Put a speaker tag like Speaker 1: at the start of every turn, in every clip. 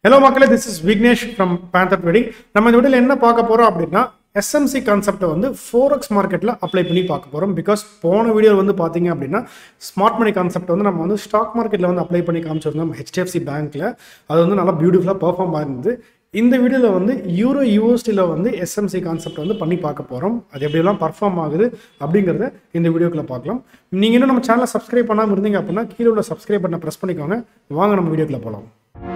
Speaker 1: hello மக்களே this is Vignesh from panther trading நம்ம இந்த வீடியோவில் என்ன பார்க்க போகிறோம் அப்படின்னா எஸ்எம்சி கான்செப்டை வந்து ஃபோரெக்ஸ் மார்க்கெட்டில் அப்ளை பண்ணி பார்க்க போகிறோம் பிகாஸ் போன வீடியோ வந்து பார்த்தீங்க அப்படின்னா ஸ்மார்ட் மணி கான்செப்ட் வந்து நம்ம வந்து ஸ்டாக் மார்க்கெட்டில் வந்து அப்ளை பண்ணி காமிச்சிருந்தோம் ஹெச்டிஎஃப்சி பேங்க்கில் அது வந்து நல்லா பியூட்டிஃபுல்லாக பெர்ஃபார்ம் ஆயிருந்தது இந்த வீடியோவில் வந்து யூரோ யூஎஸ்டியில் வந்து எஸ்எம்சி கான்செப்ட் வந்து பண்ணி பார்க்க போகிறோம் அது எப்படியெல்லாம் பர்ஃபார்ம் ஆகுது அப்படிங்கிறத இந்த வீடியோக்குள்ள பார்க்கலாம் நீங்கள் இன்னும் நம்ம சேனலை சப்ஸ்கிரைப் பண்ணாமல் இருந்தீங்க அப்படின்னா கீழே உள்ள சப்ஸ்கிரைப் பண்ண ப்ரெஸ் பண்ணிக்கோங்க வாங்க நம்ம வீடியோக்குள்ள போகலாம்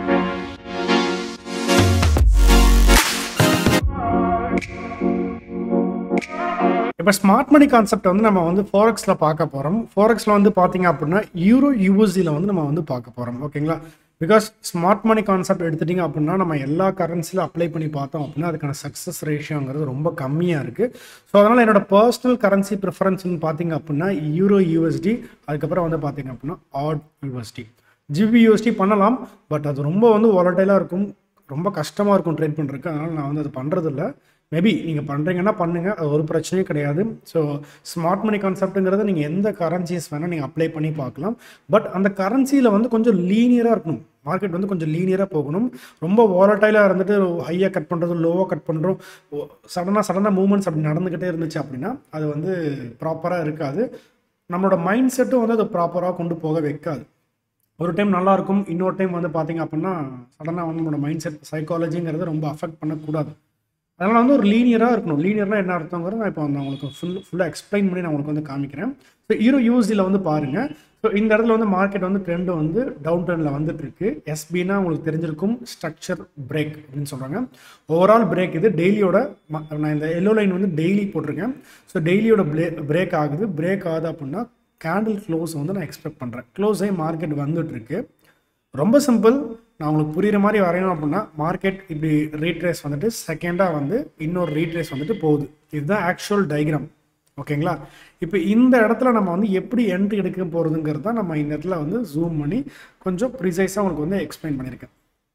Speaker 1: இப்போ ஸ்மார்ட் மணி கான்செப்ட் வந்து நம்ம வந்து ஃபோரெக்ஸில் பார்க்க போகிறோம் ஃபோரெக்ஸில் வந்து பார்த்தீங்க அப்படின்னா யூரோ யூஎஸ்டியில் வந்து நம்ம வந்து பார்க்க போகிறோம் ஓகேங்களா பிகாஸ் ஸ்மார்ட் மணி கான்செப்ட் எடுத்துட்டிங்க அப்படின்னா நம்ம எல்லா கரன்சிலும் அப்ளை பண்ணி பார்த்தோம் அப்படின்னா அதுக்கான சக்ஸஸ் ரேஷியோங்கிறது ரொம்ப கம்மியாக இருக்குது ஸோ அதனால் என்னோட பர்சனல் கரன்சி ப்ரிஃபரன்ஸ்னு பார்த்தீங்க அப்படின்னா யூரோ யூஎஸ்டி அதுக்கப்புறம் வந்து பார்த்தீங்க அப்படின்னா ஆட் யூஎஸ்டி ஜிபி யூஎஸ்டி பண்ணலாம் பட் அது ரொம்ப வந்து வாலட்டைலாக இருக்கும் ரொம்ப கஷ்டமாக இருக்கும் ட்ரேட் பண்ணுறதுக்கு அதனால் நான் வந்து அது பண்ணுறதில்ல மேபி நீங்கள் பண்ணுறீங்கன்னா பண்ணுங்கள் அது ஒரு பிரச்சனையும் கிடையாது ஸோ ஸ்மார்ட் மணி கான்செப்ட்டுங்கிறது நீங்கள் எந்த கரன்சிஸ் வேணால் நீங்கள் அப்ளை பண்ணி பார்க்கலாம் பட் அந்த கரன்சியில் வந்து கொஞ்சம் லீனியராக இருக்கணும் மார்க்கெட் வந்து கொஞ்சம் லீனியராக போகணும் ரொம்ப வாலட்டைலாக இருந்துட்டு ஹையாக கட் பண்ணுறது லோவாக கட் பண்ணுறோம் சடனாக சடனாக மூவ்மெண்ட்ஸ் அப்படி நடந்துக்கிட்டே இருந்துச்சு அப்படின்னா அது வந்து ப்ராப்பராக இருக்காது நம்மளோட மைண்ட் செட்டும் வந்து அதை ப்ராப்பராக கொண்டு போக வைக்காது ஒரு டைம் நல்லா இருக்கும் இன்னொரு டைம் வந்து பார்த்தீங்க அப்படின்னா சடனாக வந்து நம்மளோட மைண்ட் செட் சைக்காலஜிங்கிறது ரொம்ப அஃபெக்ட் பண்ணக்கூடாது அதனால் வந்து ஒரு லீனியராக இருக்கணும் லீனியர்னா என்ன அர்த்தங்கிறது நான் இப்போ வந்து உங்களுக்கு ஃபுல் ஃபுல்லாக எக்ஸ்பிளைன் பண்ணி நான் உங்களுக்கு வந்து காமிக்கிறேன் ஸோ ஹீரோ யூஎஸ்டியில் வந்து பாருங்கள் ஸோ இந்த இடத்துல வந்து மார்க்கெட் வந்து ட்ரெண்டு வந்து டவுன் ட்ரெண்டில் வந்துட்டு இருக்கு எஸ்பினா உங்களுக்கு தெரிஞ்சிருக்கும் ஸ்ட்ரக்சர் பிரேக் அப்படின்னு சொல்கிறாங்க ஓவரால் பிரேக் இது டெய்லியோட நான் இந்த எல்லோ லைன் வந்து டெய்லி போட்டிருக்கேன் ஸோ டெய்லியோட பிரே பிரேக் ஆகுது பிரேக் ஆகுது அப்படின்னா கேண்டில் க்ளோஸ் வந்து நான் எக்ஸ்பெக்ட் பண்ணுறேன் க்ளோஸ் ஆகி மார்க்கெட் வந்துட்டு இருக்கு ரொம்ப சிம்பிள் நான் உங்களுக்கு புரியுற மாதிரி வரையணும் அப்படின்னா மார்க்கெட் இப்படி ரீட்ரேஸ் வந்துட்டு செகண்டாக வந்து இன்னொரு ரீட்ரேஸ் வந்துட்டு போகுது இதுதான் ஆக்சுவல் டைக்ராம் ஓகேங்களா இப்போ இந்த இடத்துல நம்ம வந்து எப்படி என்ட்ரி எடுக்க போகிறதுங்கிறது தான் நம்ம இந்த இடத்துல வந்து ஜூம் பண்ணி கொஞ்சம் ப்ரிசைஸாக உங்களுக்கு வந்து எக்ஸ்பிளைன் பண்ணியிருக்கேன்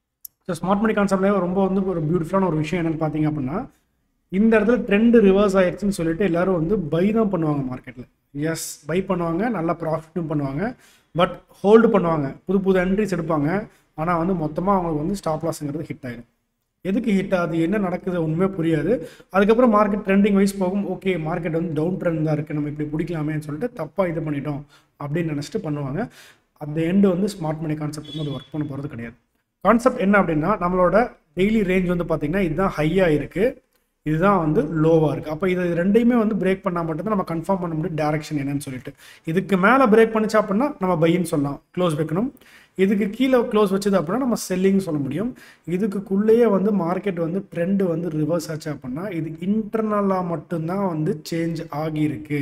Speaker 1: ஸோ ஸ்மார்ட் மணி கான்செப்ட்லேயே ரொம்ப வந்து ஒரு பியூட்டிஃபுல்லான ஒரு விஷயம் என்னென்னு பார்த்தீங்க அப்படின்னா இந்த இடத்துல ட்ரெண்டு ரிவர்ஸ் ஆயிடுச்சுன்னு சொல்லிட்டு எல்லாரும் வந்து பை தான் பண்ணுவாங்க மார்க்கெட்டில் எஸ் பை பண்ணுவாங்க நல்லா ப்ராஃபிட்டும் பண்ணுவாங்க பட் ஹோல்டு பண்ணுவாங்க புது புது என்ட்ரிஸ் எடுப்பாங்க ஆனால் வந்து மொத்தமாக அவங்களுக்கு வந்து ஸ்டாப் லாஸுங்கிறது ஹிட் ஆயிடும் எதுக்கு ஹிட் ஆகுது என்ன நடக்குது ஒன்றுமே புரியாது அதுக்கப்புறம் மார்க்கெட் ட்ரெண்டிங் வைஸ் போகும் ஓகே மார்க்கெட் வந்து டவுன் ட்ரெண்ட் தான் இருக்குது நம்ம இப்படி பிடிக்கலாமேன்னு சொல்லிட்டு தப்பாக இது பண்ணிட்டோம் அப்படின்னு நினச்சிட்டு பண்ணுவாங்க அந்த எண்டு வந்து ஸ்மார்ட் மணி கான்செப்ட் வந்து அது ஒர்க் பண்ண போகிறது கிடையாது கான்செப்ட் என்ன அப்படின்னா நம்மளோட டெய்லி ரேஞ்ச் வந்து பார்த்திங்கன்னா இதுதான் ஹையாக இருக்குது இதுதான் வந்து லோவாக இருக்குது அப்போ இது ரெண்டையுமே வந்து பிரேக் பண்ணால் மட்டும்தான் நம்ம கன்ஃபார்ம் பண்ண முடியும் டேரக்ஷன் என்னன்னு சொல்லிட்டு இதுக்கு மேலே பிரேக் பண்ணிச்சா அப்படின்னா நம்ம பையின்னு சொல்லலாம் க்ளோஸ் வைக்கணும் இதுக்கு கீழே க்ளோஸ் வச்சது அப்படின்னா நம்ம செல்லிங் சொல்ல முடியும் இதுக்குள்ளேயே வந்து மார்க்கெட் வந்து ட்ரெண்டு வந்து ரிவர்ஸ் ஆச்சு அப்படின்னா இது இன்டர்னலாக மட்டும்தான் வந்து சேஞ்ச் ஆகியிருக்கு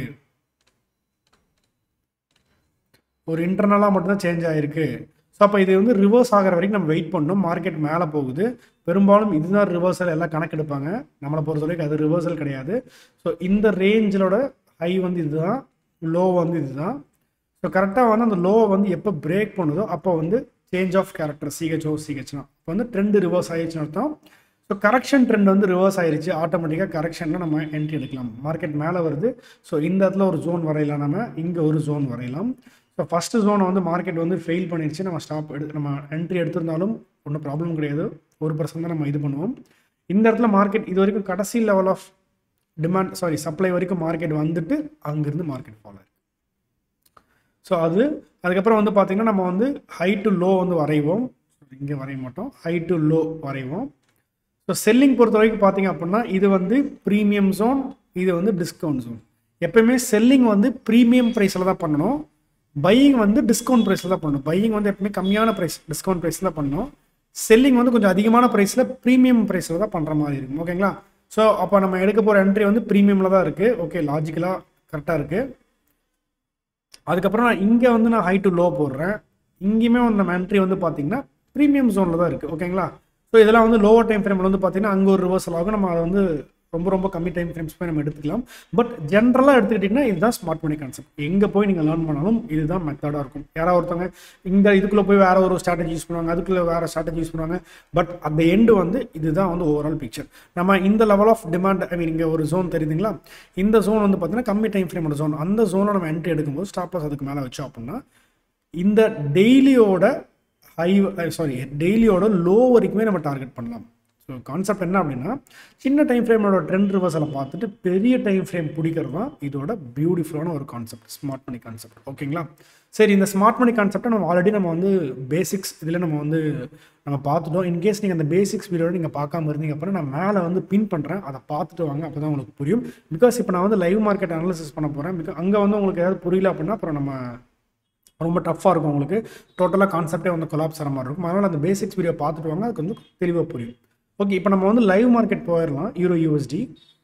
Speaker 1: ஒரு இன்டர்னலாக மட்டும்தான் சேஞ்ச் ஆகிருக்கு ஸோ அப்போ இது வந்து ரிவர்ஸ் ஆகிற வரைக்கும் நம்ம வெயிட் பண்ணணும் மார்க்கெட் மேலே போகுது பெரும்பாலும் இதுதான் ரிவர்சல் எல்லாம் கணக்கெடுப்பாங்க நம்மளை பொறுத்த வரைக்கும் அது ரிவர்சல் கிடையாது ஸோ இந்த ரேஞ்சலோட ஹை வந்து இதுதான் லோ வந்து இதுதான் ஸோ கரெக்டாக வந்து அந்த லோவை வந்து எப்போ பிரேக் பண்ணுதோ அப்போ வந்து சேஞ்ச் ஆஃப் கேரக்டர் சிஹெச்ஓ சிஹெச்னா இப்போ வந்து ட்ரெண்டு ரிவர்ஸ் ஆயிடுச்சுன்னு அர்த்தம் ஸோ கரெக்ஷன் ட்ரெண்ட் வந்து ரிவர்ஸ் ஆயிடுச்சு ஆட்டோமேட்டிக்காக கரெக்ஷனில் நம்ம என்ட்ரி எடுக்கலாம் மார்க்கெட் மேலே வருது ஸோ இந்த இடத்துல ஒரு ஜோன் வரையலாம் நம்ம இங்கே ஒரு ஜோன் வரையலாம் ஸோ ஃபஸ்ட்டு ஜோனை வந்து மார்க்கெட் வந்து ஃபெயில் பண்ணிடுச்சு நம்ம ஸ்டாப் எடு நம்ம என்ட்ரி எடுத்திருந்தாலும் ஒன்றும் ப்ராப்ளம் கிடையாது ஒரு பர்சன்ட் தான் நம்ம இது பண்ணுவோம் இந்த இடத்துல மார்க்கெட் இது வரைக்கும் கடைசி level of demand sorry supply வரைக்கும் மார்க்கெட் வந்துட்டு அங்கேருந்து மார்க்கெட் ஃபாலோ ஆயிருக்கு ஸோ அது அதுக்கப்புறம் வந்து பார்த்திங்கன்னா நம்ம வந்து ஹை டு லோ வந்து வரைவோம் இங்கே வரைய மாட்டோம் ஹை டு லோ வரைவோம் ஸோ செல்லிங் பொறுத்த வரைக்கும் பார்த்தீங்க அப்படின்னா இது வந்து ப்ரீமியம் ஜோன் இது வந்து டிஸ்கவுண்ட் ஜோன் எப்பயுமே செல்லிங் வந்து ப்ரீமியம் ப்ரைஸில் தான் பண்ணணும் பையிங் வந்து டிஸ்கவுண்ட் ப்ரைஸில் தான் பண்ணணும் பையிங் வந்து எப்பவுமே கம்மியான ப்ரைஸ் டிஸ்கவுண்ட் ப்ரைஸில் தான் பண்ணணும் செல்லிங் வந்து கொஞ்சம் அதிகமான ப்ரைஸில் ப்ரீமியம் ப்ரைஸில் தான் பண்ணுற மாதிரி இருக்கும் ஓகேங்களா ஸோ அப்போ நம்ம எடுக்க போகிற என்ட்ரி வந்து ப்ரீமியமில் தான் இருக்குது ஓகே லாஜிக்கலாக கரெக்டாக இருக்குது அதுக்கப்புறம் நான் இங்கே வந்து நான் ஹை டு லோ போடுறேன் இங்கேயுமே வந்து நம்ம என்ட்ரி வந்து பார்த்தீங்கன்னா ப்ரீமியம் ஜோனில் தான் இருக்குது ஓகேங்களா ஸோ இதெல்லாம் வந்து லோவர் டைம் ஃப்ரேமில் வந்து பார்த்தீங்கன்னா அங்கே ஒரு ரிவர்சல் ஆகும் நம்ம அதை வந்து ரொம்ப ரொம்ப கம்மி டைம் ஃப்ரேம்ஸ் போய் நம்ம எடுத்துக்கலாம் பட் ஜென்ரலாக எடுத்துக்கிட்டிங்கன்னா இதுதான் ஸ்மார்ட் மணி கான்செப்ட் எங்கே போய் நீங்கள் லேர்ன் பண்ணாலும் இதுதான் மெத்தடாக இருக்கும் யாராவது ஒருத்தவங்க இந்த இதுக்குள்ளே போய் வேறு ஒரு ஸ்ட்ராட்டஜி யூஸ் பண்ணுவாங்க அதுக்குள்ளே வேறு ஸ்ட்ராட்டஜி யூஸ் பண்ணுவாங்க பட் அந்த எண்டு வந்து இதுதான் வந்து ஓவரால் பிக்சர் நம்ம இந்த level of demand I mean இங்கே ஒரு ஜோன் தெரியுதுங்களா இந்த ஜோன் வந்து பார்த்தீங்கன்னா கம்மி டைம் ஃப்ரேமோட ஜோன் அந்த ஜோனை நம்ம என்ட்ரி எடுக்கும்போது ஸ்டாப் லாஸ் அதுக்கு மேலே வச்சோம் அப்படின்னா இந்த டெய்லியோட ஹை சாரி டெய்லியோட லோ வரைக்குமே நம்ம டார்கெட் பண்ணலாம் ஸோ கான்செப்ட் என்ன அப்படின்னா சின்ன டைம் ஃப்ரேமோட ட்ரெண்ட் ரிவர்சலை பார்த்துட்டு பெரிய டைம் ஃப்ரேம் பிடிக்கிறது தான் இதோட பியூட்டிஃபுல்லான ஒரு கான்செப்ட் ஸ்மார்ட் மணி கான்செப்ட் ஓகேங்களா சரி இந்த ஸ்மார்ட் மணி கான்செப்டை நம்ம ஆல்ரெடி நம்ம வந்து பேசிக்ஸ் இதில் நம்ம வந்து நம்ம பார்த்துட்டோம் இன்கேஸ் நீங்கள் அந்த பேசிக்ஸ் வீடியோட நீங்கள் பார்க்காம இருந்தீங்க அப்புறம் நான் மேலே வந்து பின் பண்ணுறேன் அதை பார்த்துட்டு வாங்க அப்போ தான் உங்களுக்கு புரியும் பிகாஸ் இப்போ நான் வந்து லைவ் மார்க்கெட் அனாலிசிஸ் பண்ண போகிறேன் பிகாஸ் அங்கே வந்து உங்களுக்கு ஏதாவது புரியல அப்படின்னா அப்புறம் நம்ம ரொம்ப டஃப்பாக இருக்கும் உங்களுக்கு டோட்டலாக கான்செப்டே வந்து கொலாப்ஸ் ஆகிற மாதிரி இருக்கும் அதனால் அந்த பேசிக்ஸ் வீடியோ பார்த்துட்டு வாங்க அது கொஞ்சம் தெளிவாக புரியும் ஓகே இப்போ நம்ம வந்து லைவ் மார்க்கெட் போயிடலாம் யூரோ யூஎஸ்டி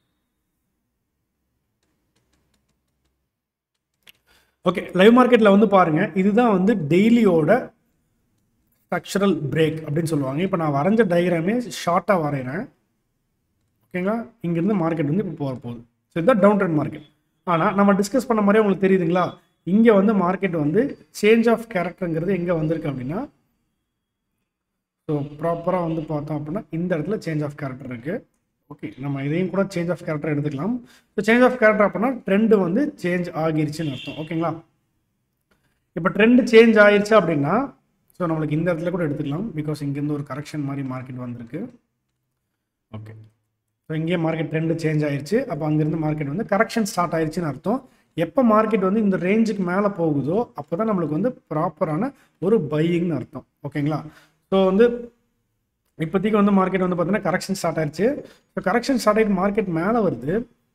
Speaker 1: ஓகே லைவ் மார்க்கெட்டில் வந்து பாருங்கள் இதுதான் வந்து டெய்லியோட ஸ்ட்ரக்சரல் பிரேக் அப்படின்னு சொல்லுவாங்க இப்போ நான் வரைஞ்ச டயக்ராமே ஷார்ட்டாக வரைகிறேன் ஓகேங்களா இங்கேருந்து மார்க்கெட் வந்து இப்போ போகிற போகுது ஸோ இதுதான் டவுன் ட்ரெண்ட் மார்க்கெட் ஆனால் நம்ம டிஸ்கஸ் பண்ண மாதிரியே உங்களுக்கு தெரியுதுங்களா இங்கே வந்து மார்க்கெட் வந்து சேஞ்ச் ஆஃப் கேரக்டருங்கிறது எங்கே வந்திருக்கு அப்படின்னா ஸோ ப்ராப்பராக வந்து பார்த்தோம் அப்படின்னா இந்த இடத்துல சேஞ்ச் ஆஃப் கேரக்டர் இருக்குது ஓகே நம்ம இதையும் கூட சேஞ்ச் ஆஃப் கேரக்டர் எடுத்துக்கலாம் ஸோ சேஞ்ச் ஆஃப் கேரக்டர் அப்படின்னா ட்ரெண்டு வந்து சேஞ்ச் ஆகிருச்சுன்னு அர்த்தம் ஓகேங்களா இப்போ ட்ரெண்டு சேஞ்ச் ஆயிருச்சு அப்படின்னா ஸோ நம்மளுக்கு இந்த இடத்துல கூட எடுத்துக்கலாம் பிகாஸ் இங்கேருந்து ஒரு கரெக்ஷன் மாதிரி மார்க்கெட் வந்திருக்கு ஓகே ஸோ இங்கேயே மார்க்கெட் ட்ரெண்டு சேஞ்ச் ஆயிருச்சு அப்போ அங்கேருந்து மார்க்கெட் வந்து கரெக்ஷன் ஸ்டார்ட் ஆயிருச்சுன்னு அர்த்தம் எப்போ மார்க்கெட் வந்து இந்த ரேஞ்சுக்கு மேலே போகுதோ அப்போ தான் நம்மளுக்கு வந்து ப்ராப்பரான ஒரு பையிங்னு அர்த்தம் ஓகேங்களா ஸோ வந்து இப்போதைக்கு வந்து மார்க்கெட் வந்து பார்த்தீங்கன்னா கரெக்ஷன் ஸ்டார்ட் ஆயிடுச்சு ஸோ கரெக்ஷன் ஸ்டார்ட் ஆகிட்டு மார்க்கெட் மேலே வருது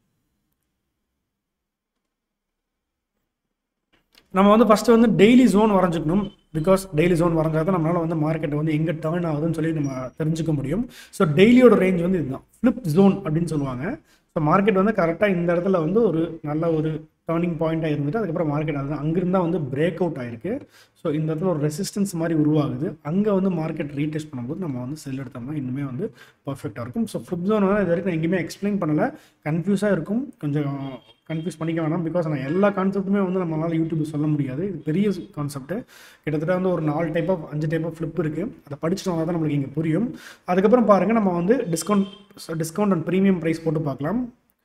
Speaker 1: நம்ம வந்து ஃபஸ்ட்டு வந்து டெய்லி ஜோன் வரைஞ்சிக்கணும் பிகாஸ் டெய்லி ஜோன் வரைஞ்சா தான் நம்மளால் வந்து மார்க்கெட் வந்து எங்கே டேர்ன் ஆகுதுன்னு சொல்லி நம்ம தெரிஞ்சுக்க முடியும் ஸோ டெய்லியோட ரேஞ்ச் வந்து இதுதான் ஃப்ளிப் ஜோன் அப்படின்னு சொல்லுவாங்க ஸோ மார்க்கெட் வந்து கரெக்டாக இந்த இடத்துல வந்து ஒரு நல்ல ஒரு டேர்னிங் பாயிண்ட்டாக இருந்துட்டு அதுக்கப்புறம் மார்க்கெட் அது அங்கிருந்தா வந்து பிரேக் அவுட் ஆயிருக்கு ஸோ இந்த இடத்துல ஒரு ரெசிஸ்டன்ஸ் மாதிரி உருவாகுது அங்கே வந்து மார்க்கெட் ரீடெஸ்ட் பண்ணும்போது நம்ம வந்து செல் எடுத்தோம்னா இன்னுமே வந்து பர்ஃபெக்டாக இருக்கும் ஸோ ஃப்ளிப் ஜோன் வந்து இது வரைக்கும் நான் எங்கேயுமே எக்ஸ்பிளைன் பண்ணலை கன்ஃபியூஸாக இருக்கும் கொஞ்சம் கன்ஃபியூஸ் பண்ணிக்க வேணாம் பிகாஸ் நான் எல்லா கான்செப்ட்டுமே வந்து நம்மளால் யூடியூப் சொல்ல முடியாது இது பெரிய கான்செப்ட்டு கிட்டத்தட்ட வந்து ஒரு நாலு டைப் ஆஃப் அஞ்சு டைப் ஆஃப் ஃப்ளிப் இருக்குது அதை படிச்சுட்டு வந்தால் தான் நம்மளுக்கு இங்கே புரியும் அதுக்கப்புறம் பாருங்கள் நம்ம வந்து discount discount and premium price போட்டு பார்க்கலாம்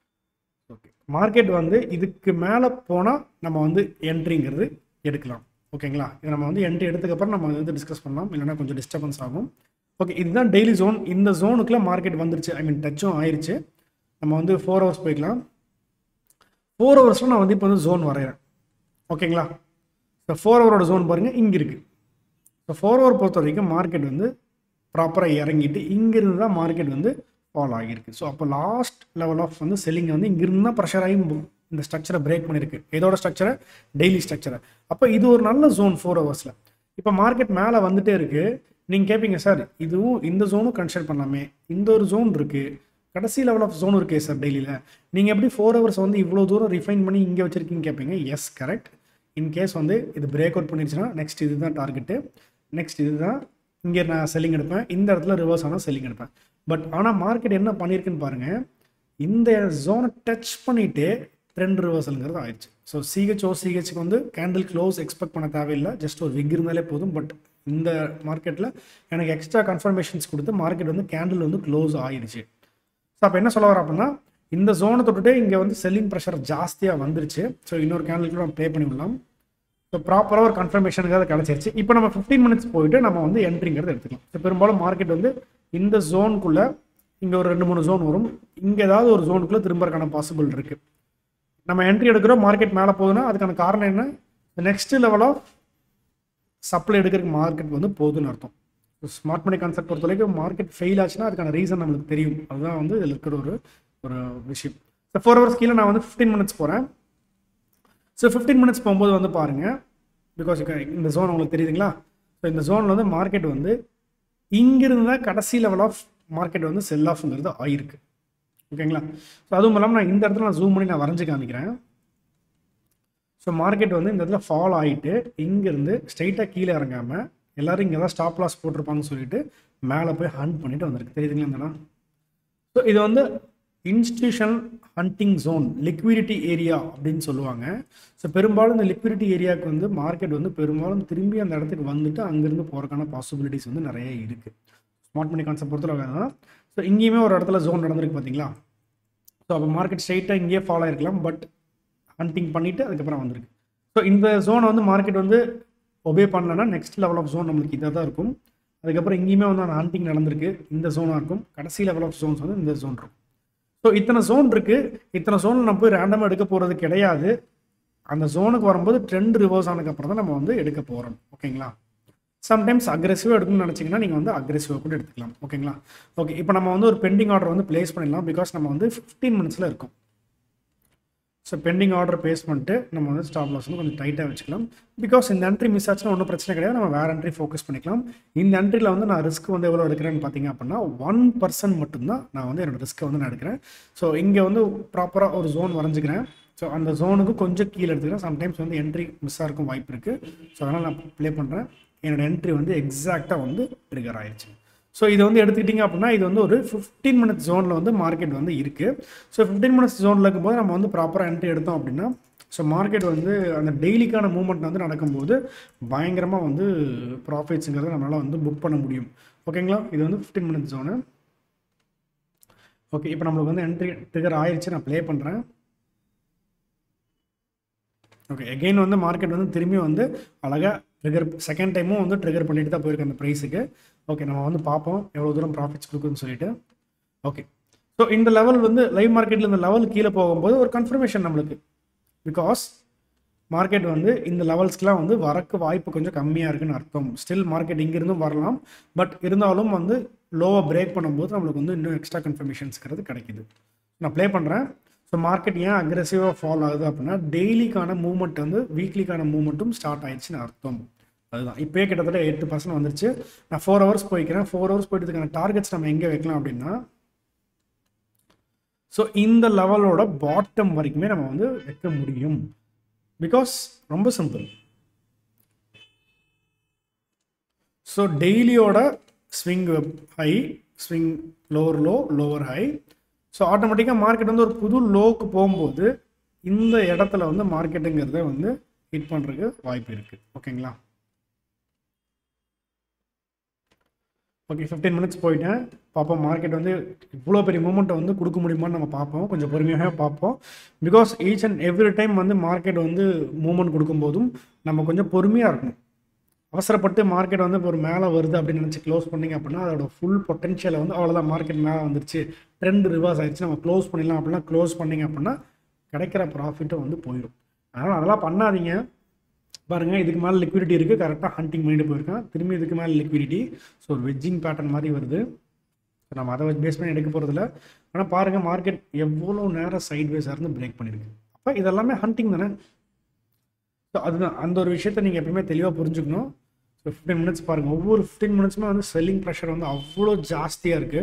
Speaker 1: ஓகே மார்க்கெட் வந்து இதுக்கு மேலே போனால் நம்ம வந்து என்ட்ரிங்கிறது எடுக்கலாம் ஓகேங்களா இது நம்ம வந்து என்ட்ரி எடுத்ததுக்கப்புறம் நம்ம வந்து டிஸ்கஸ் பண்ணலாம் இல்லைன்னா கொஞ்சம் டிஸ்டர்பன்ஸ் ஆகும் ஓகே இதுதான் டெய்லி ஜோன் இந்த ஜோனுக்குள்ள மார்க்கெட் வந்துருச்சு ஐ மீன் டச்சும் ஆயிருச்சு நம்ம வந்து ஃபோர் ஹவர்ஸ் போய்க்கலாம் ஃபோர் ஹவர்ஸில் நான் வந்து இப்போ வந்து ஜோன் வரைகிறேன் ஓகேங்களா ஸோ ஃபோர் ஹவரோட ஜோன் பாருங்கள் இங்கே இருக்குது ஸோ ஃபோர் ஹவர் பொறுத்த வரைக்கும் மார்க்கெட் வந்து ப்ராப்பராக இறங்கிட்டு இங்கிருந்து தான் மார்க்கெட் வந்து ஃபால் ஆகியிருக்கு ஸோ அப்போ லாஸ்ட் லெவல் ஆஃப் வந்து செல்லிங் வந்து இங்கிருந்து தான் ப்ரெஷர் ஆகி இந்த ஸ்ட்ரக்சரை பிரேக் பண்ணியிருக்கு இதோட ஸ்ட்ரக்சரை டெய்லி ஸ்ட்ரக்சரை அப்போ இது ஒரு நல்ல ஜோன் ஃபோர் ஹவர்ஸில் இப்போ மார்க்கெட் மேலே வந்துட்டே இருக்குது நீங்கள் கேட்பீங்க சார் இதுவும் இந்த ஜோனும் கன்சிடர் பண்ணலாமே இந்த ஒரு ஜோன் இருக்குது கடைசி லெவல் ஆஃப் ஜோன் இருக்கே சார் டெய்லியில் நீங்கள் எப்படி ஃபோர் ஹவர்ஸ் வந்து இவ்வளோ தூரம் ரிஃபைன் பண்ணி இங்கே வச்சுருக்கீங்க கேட்பீங்க எஸ் கரெக்ட் இன்கேஸ் வந்து இது பிரேக் அவுட் பண்ணிடுச்சுன்னா நெக்ஸ்ட் இதுதான் டார்கெட்டு நெக்ஸ்ட் இதுதான் இங்கே நான் செல்லிங் எடுப்பேன் இந்த இடத்துல ரிவர்ஸ் ஆனால் செல்லிங் எடுப்பேன் பட் ஆனால் மார்க்கெட் என்ன பண்ணியிருக்குன்னு பாருங்கள் இந்த ஜோனை டச் பண்ணிவிட்டு ட்ரெண்ட் ரிவர்சலுங்கிறது ஆயிடுச்சு ஸோ சிஹெச்ஓ சிஹெச்சுக்கு வந்து கேண்டில் க்ளோஸ் எக்ஸ்பெக்ட் பண்ண தேவையில்லை ஜஸ்ட் ஒரு விக் இருந்தாலே போதும் பட் இந்த மார்க்கெட்டில் எனக்கு எக்ஸ்ட்ரா கன்ஃபர்மேஷன்ஸ் கொடுத்து மார்க்கெட் வந்து கேண்டில் வந்து க்ளோஸ் ஆயிடுச்சு ஸோ அப்போ என்ன சொல்ல வரேன் அப்படின்னா இந்த ஜோனை தொட்டுட்டு இங்கே வந்து செல்லிங் ப்ரெஷர் ஜாஸ்தியாக வந்துருச்சு ஸோ இன்னொரு கேண்டிலுக்கு நம்ம ப்ளே பண்ணி விடலாம் ஸோ ப்ராப்பராக ஒரு கன்ஃபர்மேஷனுக்காக கிடச்சிருச்சு இப்போ நம்ம ஃபிஃப்டீன் மினிட்ஸ் போயிட்டு நம்ம வந்து என்ட்ரிங்கிறது எடுத்துக்கலாம் ஸோ பெரும்பாலும் மார்க்கெட் வந்து இந்த ஜோனுக்குள்ளே இங்கே ஒரு ரெண்டு மூணு ஜோன் வரும் இங்கே ஏதாவது ஒரு ஜோனுக்குள்ளே திரும்பறதுக்கான பாசிபிள் இருக்குது நம்ம என்ட்ரி எடுக்கிறோம் மார்க்கெட் மேலே போகுதுன்னா அதுக்கான காரணம் என்ன நெக்ஸ்ட் லெவல் ஆஃப் சப்ளை எடுக்கிறதுக்கு மார்க்கெட் வந்து போகுதுன்னு அர்த்தம் ஸ்மார்ட் மணி கான்செப்ட் பொறுத்த வரைக்கும் மார்க்கெட் ஃபெயில் ஆச்சுன்னா அதுக்கான ரீசன் நம்மளுக்கு தெரியும் அதுதான் வந்து இதில் இருக்கிற ஒரு ஒரு விஷயம் ஸோ ஃபோர் ஹவர்ஸ் கீழே நான் வந்து ஃபிஃப்டீன் மினிட்ஸ் போகிறேன் ஸோ ஃபிஃப்டீன் மினிட்ஸ் போகும்போது வந்து பாருங்கள் பிகாஸ் இந்த ஜோன் உங்களுக்கு தெரியுதுங்களா ஸோ இந்த ஜோனில் வந்து மார்க்கெட் வந்து இங்கிருந்து தான் கடைசி லெவல் ஆஃப் மார்க்கெட் வந்து செல் ஆஃப்ங்கிறது ஆயிருக்கு ஓகேங்களா ஸோ அதுவும் இல்லாமல் நான் இந்த இடத்துல நான் ஜூம் பண்ணி நான் வரைஞ்சி காமிக்கிறேன் ஸோ மார்க்கெட் வந்து இந்த இடத்துல ஃபால் ஆகிட்டு இங்கேருந்து ஸ்ட்ரைட்டாக கீழே இறங்காமல் எல்லோரும் இங்கே தான் ஸ்டாப் லாஸ் போட்டிருப்பாங்கன்னு சொல்லிட்டு மேலே போய் ஹண்ட் பண்ணிட்டு வந்திருக்கு தெரியுதுங்களா இந்த ஸோ இது வந்து institution hunting zone liquidity area அப்படின்னு சொல்லுவாங்க ஸோ பெரும்பாலும் இந்த லிக்விடிட்டி ஏரியாவுக்கு வந்து மார்க்கெட் வந்து பெரும்பாலும் திரும்பி அந்த இடத்துக்கு வந்துட்டு அங்கேருந்து போகிறக்கான பாசிபிலிட்டிஸ் வந்து நிறைய இருக்குது ஸ்மார்ட் மணி கான்செப்ட் பொறுத்தளவு தான் ஸோ இங்கேயுமே ஒரு இடத்துல ஜோன் நடந்திருக்கு பார்த்தீங்களா ஸோ அப்போ மார்க்கெட் ஸ்ட்ரைட்டாக இங்கேயே ஃபாலோ ஆயிருக்கலாம் பட் ஹண்டிங் பண்ணிவிட்டு அதுக்கப்புறம் வந்திருக்கு ஸோ இந்த ஜோனை வந்து மார்க்கெட் வந்து ஒபே பண்ணலன்னா நெக்ஸ்ட் லெவல் ஆஃப் ஜோன் நம்மளுக்கு இதாக தான் இருக்கும் அதுக்கப்புறம் இங்கேயுமே வந்து அந்த ஹண்டிங் நடந்திருக்கு இந்த ஜோனாக இருக்கும் கடைசி லெவல் ஆஃப் ஜோன்ஸ் வந்து இந்த ஜோன் இருக்கும் ஸோ இத்தனை ஜோன் இருக்குது இத்தனை ஜோனில் நம்ம போய் ரேண்டமாக எடுக்க போகிறது கிடையாது அந்த ஜோனுக்கு வரும்போது ட்ரெண்ட் ரிவர்ஸ் ஆனதுக்கப்புறம் தான் நம்ம வந்து எடுக்க போகிறோம் ஓகேங்களா சம்டைம்ஸ் அக்ரெசிவாக எடுக்கணும்னு நினச்சிங்கன்னா நீங்கள் வந்து அக்ரெசிவாக கூட எடுத்துக்கலாம் ஓகேங்களா ஓகே இப்போ நம்ம வந்து ஒரு பெண்டிங் ஆர்டர் வந்து ப்ளேஸ் பண்ணிடலாம் பிகாஸ் நம்ம வந்து ஃபிஃப்டீன் மினிட்ஸில் இருக்கும் ஸோ பெண்டிங் ஆர்டர் பேஸ் பண்ணிட்டு நம்ம வந்து ஸ்டாப் லாஸ் வந்து கொஞ்சம் டைட்டாக வச்சுக்கலாம் பிகாஸ் இந்த என்ட்ரி மிஸ் ஆச்சுன்னா ஒன்றும் பிரச்சனை கிடையாது நம்ம வேறு என்ட்ரி ஃபோக்கஸ் பண்ணிக்கலாம் இந்த என்ட்ரியில் வந்து நான் ரிஸ்க் வந்து எவ்வளோ எடுக்கிறேன்னு பார்த்தீங்க அப்படின்னா ஒன் பர்சன்ட் மட்டும்தான் நான் வந்து என்னோட ரிஸ்க்கை வந்து நான் எடுக்கிறேன் ஸோ இங்கே வந்து ப்ராப்பராக ஒரு ஜோன் வரைஞ்சிக்கிறேன் ஸோ அந்த ஜோனுக்கு கொஞ்சம் கீழே எடுத்துக்கிறேன் சம்டைம்ஸ் வந்து என்ட்ரி மிஸ் ஆகிருக்கும் வாய்ப்பு இருக்குது ஸோ அதனால் நான் ப்ளே பண்ணுறேன் என்னோட என்ட்ரி வந்து எக்ஸாக்டாக வந்து ட்ரிகர் ஆயிடுச்சு ஸோ இது வந்து எடுத்துக்கிட்டிங்க அப்படின்னா இது வந்து ஒரு ஃபிஃப்டீன் மினிட்ஸ் ஜோனில் வந்து மார்க்கெட் வந்து இருக்குது ஸோ ஃபிஃப்டீன் மினிட்ஸ் ஜோனில் இருக்கும்போது நம்ம வந்து ப்ராப்பராக என்ட்ரி எடுத்தோம் அப்படின்னா ஸோ மார்க்கெட் வந்து அந்த டெய்லிக்கான மூவ்மெண்ட் வந்து நடக்கும்போது பயங்கரமாக வந்து ப்ராஃபிட்ஸுங்கிறத நம்மளால் வந்து புக் பண்ண முடியும் ஓகேங்களா இது வந்து ஃபிஃப்டீன் மினிட்ஸ் ஜோனு ஓகே இப்போ நம்மளுக்கு வந்து என்ட்ரி ட்ரிகர் ஆயிடுச்சு நான் ப்ளே பண்ணுறேன் ஓகே எகெயின் வந்து மார்க்கெட் வந்து திரும்பி வந்து அழகாக ட்ரிகர் செகண்ட் டைமும் வந்து ட்ரிகர் பண்ணிட்டு தான் போயிருக்கு அந்த ப்ரைஸுக்கு ஓகே நம்ம வந்து பார்ப்போம் எவ்வளோ தூரம் ப்ராஃபிட்ஸ் கொடுக்குன்னு சொல்லிட்டு ஓகே ஸோ இந்த லெவல் வந்து லைவ் மார்க்கெட்டில் இந்த லெவல் கீழே போகும்போது ஒரு கன்ஃபர்மேஷன் நம்மளுக்கு பிகாஸ் மார்க்கெட் வந்து இந்த லெவல்ஸ்க்குலாம் வந்து வரக்கு வாய்ப்பு கொஞ்சம் கம்மியாக இருக்குன்னு அர்த்தம் ஸ்டில் மார்க்கெட் இங்கிருந்தும் வரலாம் பட் இருந்தாலும் வந்து லோவை பிரேக் பண்ணும்போது நம்மளுக்கு வந்து இன்னும் எக்ஸ்ட்ரா கன்ஃபர்மேஷன்ஸ்ங்கிறது கிடைக்குது நான் ப்ளே பண்ணுறேன் ஸோ மார்க்கெட் ஏன் அக்ரெசிவாக ஃபால் ஆகுது அப்படின்னா டெய்லிக்கான மூவ்மெண்ட் வந்து வீக்லிக்கான மூவ்மெண்ட்டும் ஸ்டார்ட் ஆயிடுச்சுன்னு அர்த்தம் அதுதான் இப்போயே கிட்டத்தட்ட எட்டு பர்சன்ட் வந்துருச்சு நான் ஃபோர் ஹவர்ஸ் போய்க்கிறேன் ஃபோர் ஹவர்ஸ் போயிட்டதுக்கான டார்கெட்ஸ் நம்ம எங்கே வைக்கலாம் அப்படின்னா ஸோ இந்த லெவலோட பாட்டம் வரைக்குமே நம்ம வந்து வைக்க முடியும் பிகாஸ் ரொம்ப சிம்பிள் ஸோ டெய்லியோட swing high swing lower low lower high so ஆட்டோமேட்டிக்காக மார்க்கெட் வந்து ஒரு புது லோவுக்கு போகும்போது இந்த இடத்துல வந்து மார்க்கெட்டுங்கிறத வந்து ஹிட் பண்ணுறதுக்கு வாய்ப்பு இருக்குது ஓகேங்களா ஓகே ஃபிஃப்டீன் மினிட்ஸ் போயிட்டேன் பார்ப்போம் மார்க்கெட் வந்து இவ்வளோ பெரிய மூமெண்ட்டை வந்து கொடுக்க முடியுமான்னு நம்ம பார்ப்போம் கொஞ்சம் பொறுமையாக பார்ப்போம் because each and every time வந்து மார்க்கெட் வந்து மூமெண்ட் கொடுக்கும்போதும் நம்ம கொஞ்சம் பொறுமையாக இருக்கணும் அவசரப்பட்டு மார்க்கெட் வந்து இப்போ ஒரு மேலே வருது அப்படின்னு நினச்சி க்ளோஸ் பண்ணிங்க அப்படின்னா அதோட ஃபுல் பொட்டன்ஷியலை வந்து அவ்வளோதான் மார்க்கெட் மேலே வந்துருச்சு ட்ரெண்ட் ரிவர்ஸ் ஆயிடுச்சு நம்ம க்ளோஸ் பண்ணிடலாம் அப்படின்னா க்ளோஸ் பண்ணிங்க அப்படின்னா கிடைக்கிற ப்ராஃபிட்டும் வந்து போயிடும் அதனால் அதெல்லாம் பண்ணாதீங்க பாருங்கள் இதுக்கு மேலே லிக்விடிட்டி இருக்குது கரெக்டாக ஹண்டிங் பண்ணிட்டு போயிருக்கேன் திரும்பி இதுக்கு மேலே லிக்விடிட்டி ஸோ ஒரு வெஜ்ஜிங் பேட்டர்ன் மாதிரி வருது ஸோ நம்ம அதை பேஸ் பண்ணி எடுக்க போகிறதில்ல ஆனால் பாருங்கள் மார்க்கெட் எவ்வளோ நேரம் சைட் வேஸாக இருந்து பிரேக் பண்ணியிருக்கு அப்போ இதெல்லாமே ஹண்டிங் தானே ஸோ அதுதான் அந்த ஒரு விஷயத்தை நீங்கள் எப்பயுமே தெளிவாக புரிஞ்சுக்கணும் ஸோ ஃபிஃப்டீன் மினிட்ஸ் பாருங்கள் ஒவ்வொரு ஃபிஃப்டீன் மினிட்ஸுமே வந்து செல்லிங் ப்ரெஷர் வந்து அவ்வளோ ஜாஸ்தியாக இருக்குது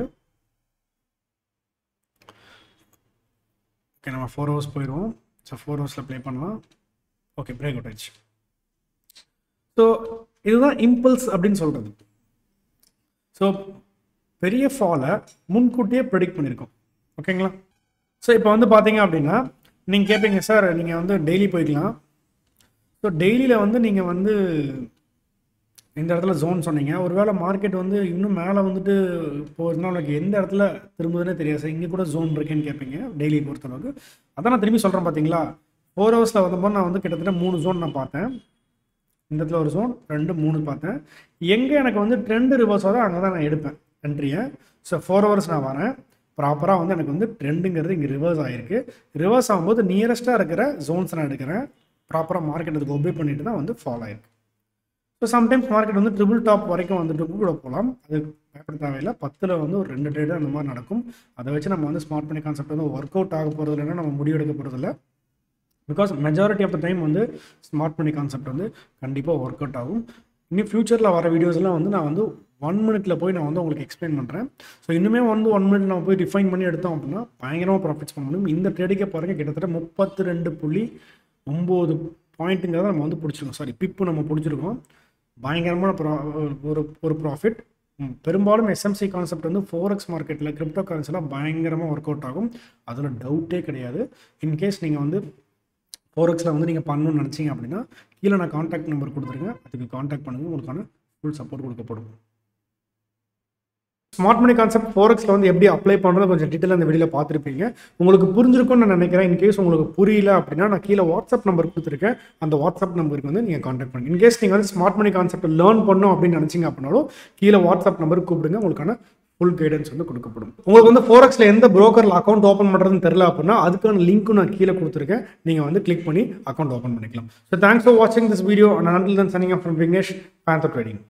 Speaker 1: ஓகே நம்ம ஃபோர் ஹவர்ஸ் போயிடுவோம் ஸோ ஃபோர் ஹவர்ஸில் ப்ளே பண்ணலாம் ஓகே பிரேக் அவுட் ஆயிடுச்சு ஸோ இதுதான் இம்பல்ஸ் அப்படின்னு சொல்கிறது ஸோ பெரிய ஃபாலை முன்கூட்டியே ப்ரெடிக்ட் பண்ணியிருக்கோம் ஓகேங்களா ஸோ இப்போ வந்து பார்த்தீங்க அப்படின்னா நீங்கள் கேட்பீங்க சார் நீங்கள் வந்து டெய்லி போய்க்கலாம் ஸோ டெய்லியில் வந்து நீங்கள் வந்து இந்த இடத்துல ஜோன் சொன்னீங்க ஒருவேளை மார்க்கெட் வந்து இன்னும் மேலே வந்துட்டு போகுதுன்னா உனக்கு எந்த இடத்துல திரும்புதுன்னே தெரியாது சார் இங்கே கூட ஜோன் இருக்கேன்னு கேட்பீங்க டெய்லி பொறுத்தளவுக்கு அதான் நான் திரும்பி சொல்கிறேன் பார்த்தீங்களா ஃபோர் ஹவர்ஸில் வந்தபோது நான் வந்து கிட்டத்தட்ட மூணு ஜோன் நான் பார்த்தேன் இந்த இடத்துல ஒரு ஜோன் ரெண்டு மூணு பார்த்தேன் எங்கே எனக்கு வந்து ட்ரெண்ட் ரிவர்ஸ் ஆகுதோ அங்கே தான் நான் எடுப்பேன் என்ட்ரியை ஸோ ஃபோர் ஹவர்ஸ் நான் வரேன் ப்ராப்பராக வந்து எனக்கு வந்து ட்ரெண்டுங்கிறது இங்கே ரிவர்ஸ் ஆகிருக்கு ரிவர்ஸ் ஆகும்போது நியரஸ்ட்டாக இருக்கிற ஜோன்ஸ் நான் எடுக்கிறேன் ப்ராப்பராக மார்க்கெட் அதுக்கு ஒபே பண்ணிட்டு தான் வந்து ஃபாலோ ஆயிருக்கு ஸோ சம்டைம்ஸ் மார்க்கெட் வந்து ட்ரிபிள் டாப் வரைக்கும் வந்துட்டு கூட போகலாம் அது பயப்பட தேவையில்லை பத்தில் வந்து ஒரு ரெண்டு ட்ரேடு அந்த மாதிரி நடக்கும் அதை வச்சு நம்ம வந்து ஸ்மார்ட் பண்ணி கான்செப்ட் வந்து ஒர்க் அவுட் ஆக போகிறது இல்லைன்னா நம்ம முடிவெடுக்க போகிறதில்ல because majority of the time வந்து ஸ்மார்ட் மணி கான்செப்ட் வந்து கண்டிப்பாக ஒர்க் அவுட் ஆகும் இன்னும் ஃப்யூச்சரில் வர வீடியோஸ்லாம் வந்து நான் வந்து ஒன் மினிட்ல போய் நான் வந்து உங்களுக்கு எக்ஸ்பிளைன் பண்ணுறேன் ஸோ இன்னுமே வந்து ஒன் மினிட் நம்ம போய் ரிஃபைன் பண்ணி எடுத்தோம் அப்படின்னா பயங்கரமாக ப்ராஃபிட்ஸ் பண்ண முடியும் இந்த ட்ரேடிக்கே பாருங்க கிட்டத்தட்ட முப்பத்தி ரெண்டு புள்ளி ஒம்பது பாயிண்ட்டுங்கிறத நம்ம வந்து பிடிச்சிருக்கோம் சாரி பிப்பு நம்ம பிடிச்சிருக்கோம் பயங்கரமான ப்ரா ஒரு ஒரு ப்ராஃபிட் பெரும்பாலும் எஸ்எம்சி கான்செப்ட் வந்து ஃபோரெக்ஸ் மார்க்கெட்டில் கிரிப்டோ கரன்சிலாம் பயங்கரமாக ஒர்க் அவுட் ஆகும் அதில் டவுட்டே கிடையாது இன்கேஸ் நீங்கள் வந்து ஃபோரெக்ஸில் வந்து நீங்கள் பண்ணணும்னு நினச்சிங்க அப்படின்னா கீழே நான் காண்டாக்ட் நம்பர் கொடுத்துருங்க அதுக்கு காண்டாக்ட் பண்ணுங்கள் உங்களுக்கான ஃபுல் சப்போர்ட் கொடுக்கப்படும் ஸ்மார்ட் மணி கான்செப்ட் ஃபோரெக்ஸில் வந்து எப்படி அப்ளை பண்ணுறது கொஞ்சம் டீட்டெயில் அந்த வீடியோவில் பார்த்துருப்பீங்க உங்களுக்கு புரிஞ்சிருக்கும்னு நான் நினைக்கிறேன் இன்கேஸ் உங்களுக்கு புரியல அப்படின்னா நான் கீழே வாட்ஸ்அப் நம்பர் கொடுத்துருக்கேன் அந்த வாட்ஸ்அப் நம்பருக்கு வந்து நீங்கள் காண்டாக்ட் பண்ணுங்க இன்கேஸ் நீங்கள் வந்து ஸ்மார்ட் மணி கான்செப்ட் லேர்ன் பண்ணணும் அப்படின்னு நினச்சிங்க அப்படின்னாலும் கீழே வாட்ஸ்அப் நம்பருக்கு கூப்பிடுங்க உங்களுக்கான ஃபுல் கைடன்ஸ் வந்து கொடுக்கப்படும் உங்களுக்கு வந்து ஃபோரெக்ஸில் எந்த ப்ரோக்கரில் அக்கௌண்ட் ஓப்பன் பண்ணுறதுன்னு தெரியல அப்படின்னா அதுக்கான லிங்க்கும் நான் கீழே கொடுத்துருக்கேன் நீங்கள் வந்து கிளிக் பண்ணி அக்கௌண்ட் ஓப்பன் பண்ணிக்கலாம் ஸோ தேங்க்ஸ் ஃபார் வாட்சிங் this video and until then signing from Vignesh Panther trading